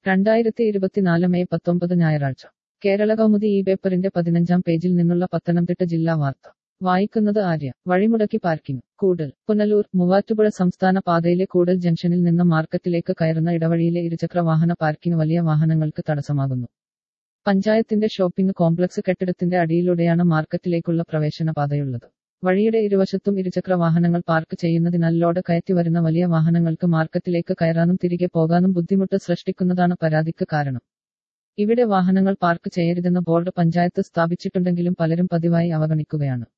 രണ്ടായിരത്തി ഇരുപത്തിനാല് മെയ് പത്തൊമ്പത് ഞായറാഴ്ച കേരള കൗമുദി ഈ പേപ്പറിന്റെ പതിനഞ്ചാം പേജിൽ നിന്നുള്ള പത്തനംതിട്ട ജില്ലാ വാർത്ത വായിക്കുന്നത് ആര്യ വഴിമുടക്കി പാർക്കിംഗ് കൂടൽ പുനലൂർ മൂവാറ്റുപുഴ സംസ്ഥാന പാതയിലെ കൂടൽ ജംഗ്ഷനിൽ നിന്ന് മാർക്കറ്റിലേക്ക് കയറുന്ന ഇടവഴിയിലെ ഇരുചക്ര വാഹന പാർക്കിംഗ് വലിയ വാഹനങ്ങൾക്ക് തടസ്സമാകുന്നു പഞ്ചായത്തിന്റെ ഷോപ്പിംഗ് കോംപ്ലക്സ് കെട്ടിടത്തിന്റെ അടിയിലൂടെയാണ് മാർക്കറ്റിലേക്കുള്ള പ്രവേശന പാതയുള്ളത് വഴിയുടെ ഇരുവശത്തും ഇരുചക്ര വാഹനങ്ങൾ പാർക്ക് ചെയ്യുന്നതിനാൽ ലോഡ് കയറ്റി വരുന്ന വലിയ വാഹനങ്ങൾക്ക് മാർക്കറ്റിലേക്ക് കയറാനും തിരികെ പോകാനും ബുദ്ധിമുട്ട് സൃഷ്ടിക്കുന്നതാണ് പരാതിക്ക് കാരണം ഇവിടെ വാഹനങ്ങൾ പാർക്ക് ചെയ്യരുതെന്ന ബോർഡ് പഞ്ചായത്ത് സ്ഥാപിച്ചിട്ടുണ്ടെങ്കിലും പലരും പതിവായി അവഗണിക്കുകയാണ്